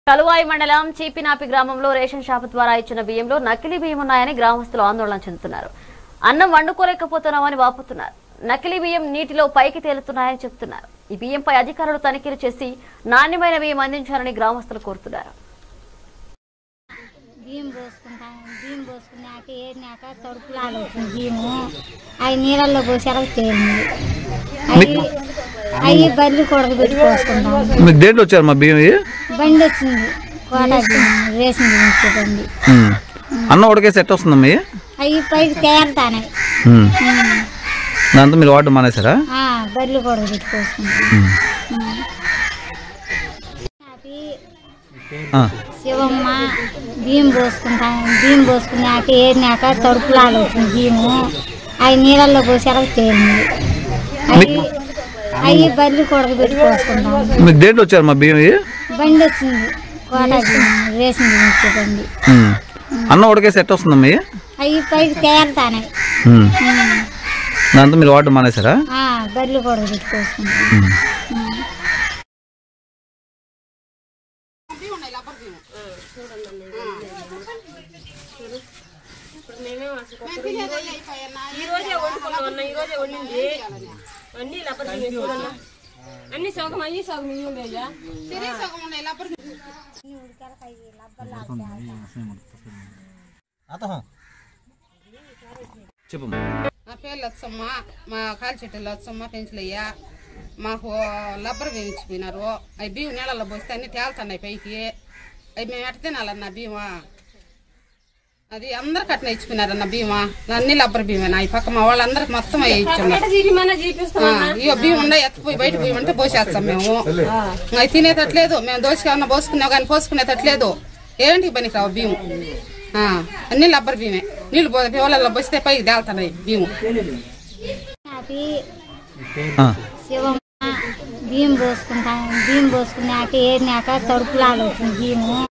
కలువాయి మండలం చీపినాపి గ్రామంలో ration shop ద్వారా ఇచ్చిన బియ్యంలో నకిలీ బియ్యం ఉన్నాయని గ్రామస్తులు ఆందోళన చెందుతున్నారు అన్నం వండుకోలేకపోతున్నామని వాపుతున్నారు నకిలీ బియ్యం నీటిలో పైకి తేలుతున్నాయని చెబుతున్నారు ఈ బియ్యంపై అధికారులు తనిఖీలు చేసి నాణ్యమైన బియ్యం అందించాలని గ్రామస్తులు కోరుతున్నారు బియ్యం పోసుకుంటాం బియ్యం పోసుకున్నాక ఏరినాక తడుపులాగా వచ్చింది బియ్యము అవి నీళ్ళల్లో పోసాక తేలింది అవి అవి బల్లి కొడక పెట్టి పోసుకుంటాం మీకు దేంట్లో వచ్చారు మా బియ్యం ఇవి? బండి వచ్చింది కోట బియ్యం రేషన్ బియ్యం ఇచ్చే బండి ఉమ్. అన్నం ఉడకేసి ఎట్ట వస్తుందమ్మా ఇవి? అవి పైకి తేలుతాయి ఉమ్. దాంతో మీరు వాడడం మానేశారా బల్లి కొడక పెట్టి పోసుకుంటాం ఉమ్. అవి ఆ. శివమ్మ బియ్యం పోసుకుంటాం బియ్యం పోసుకున్నాక ఏరినాక తడుపులాగా వచ్చింది బియ్యము అవి నీళ్ళల్లో పోసాక తేలింది అవి అవి బల్లి కొడక పెట్టి పోసుకుంటాం మీకు దేంట్లో వచ్చారు మా బియ్యం ఇవి? బండి వచ్చింది కోట బియ్యం రేషన్ బియ్యం ఇచ్చే బండి ఉమ్. అన్నం ఉడకేసి ఎట్ట వస్తుందమ్మా ఇవి? అవి పైకి తేలుతాయి ఉమ్. దాంతో మీరు వాడడం మానేశారా బల్లి కొడక పెట్టి పోసుకుంటాం ఉమ్. ఈ రోజే వండుకున్నాం అన్న ఈ రోజే వండింది అన్ని లబ్బర్ వేసుకున్నా అన్ని సగం అయ్యి సగం ఇవి ఉండేయ్యా చెప్పమ్మా నా పేరు లచ్చమ్మ మా కాలు చెట్టు లచ్చమ్మ పెంచులయ్య మాకు లబ్బర్ వేయించిపోయినారు అవి బియ్యం నీళ్ళలో పోస్తే అన్ని తేలుతున్నాయి పైకి అవి మేము ఎట్ట తినాలన్న బియ్యమా అది అందరికి అట్నే ఇచ్చిపోయినారన్న బియ్యమా అన్ని లబ్బర్ బియ్యమేనా ఈ పక్క మా వాళ్ళందరికి మొత్తం అవి ఇచ్చున్నారు జీపమన్నా జీపిస్తాం ఆ, ఇగో బియ్యం ఉండే ఎత్తుపోయి బయట బియ్యం అంటే పోసేస్తాం మేము అవి తినేటట్లేదు మేము దోశకేమన్నా పోసుకున్నాం కానీ పోసుకునేటట్లేదు ఏంటి పనికి రావు బియ్యం ఆ, అన్ని లబ్బర్ బియ్యమే నీళ్ళు పో పిల్లలలో పోస్తే పైకి తేలుతున్నాయి బియ్యం అవి ఆ. శివమ్మ బియ్యం పోసుకుంటాం బియ్యం పోసుకున్నాక ఏరినాక తడుపులాగా వచ్చింది బియ్యము